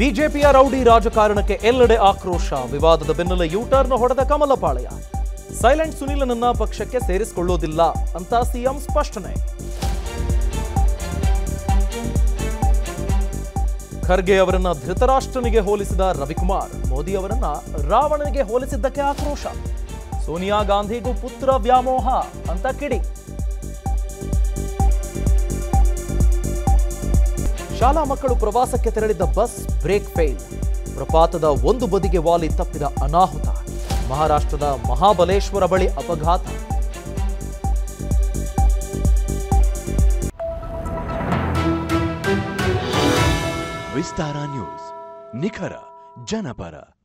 ಬಿಜೆಪಿಯ ರೌಡಿ ರಾಜಕಾರಣಕ್ಕೆ ಎಲ್ಲೆಡೆ ಆಕ್ರೋಶ ವಿವಾದದ ಬೆನ್ನಲ್ಲೇ ಯೂಟರ್ನ್ ಹೊಡೆದ ಕಮಲಪಾಳ್ಯ ಸೈಲೆಂಟ್ ಸುನೀಲನನ್ನ ಪಕ್ಷಕ್ಕೆ ಸೇರಿಸಿಕೊಳ್ಳೋದಿಲ್ಲ ಅಂತ ಸಿಎಂ ಸ್ಪಷ್ಟನೆ ಖರ್ಗೆ ಅವರನ್ನ ಧೃತರಾಷ್ಟ್ರನಿಗೆ ಹೋಲಿಸಿದ ರವಿಕುಮಾರ್ ಮೋದಿ ಅವರನ್ನ ರಾವಣನಿಗೆ ಹೋಲಿಸಿದ್ದಕ್ಕೆ ಆಕ್ರೋಶ ಸೋನಿಯಾ ಗಾಂಧಿಗೂ ಪುತ್ರ ವ್ಯಾಮೋಹ ಅಂತ ಕಿಡಿ ಶಾಲಾ ಮಕ್ಕಳು ಪ್ರವಾಸಕ್ಕೆ ತೆರಳಿದ್ದ ಬಸ್ ಬ್ರೇಕ್ ಫೇಲ್ ಪ್ರಪಾತದ ಒಂದು ಬದಿಗೆ ವಾಲಿ ತಪ್ಪಿದ ಅನಾಹುತ ಮಹಾರಾಷ್ಟ್ರದ ಮಹಾಬಲೇಶ್ವರ ಬಳಿ ಅಪಘಾತ ವಿಸ್ತಾರ ನ್ಯೂಸ್ ನಿಖರ ಜನಪರ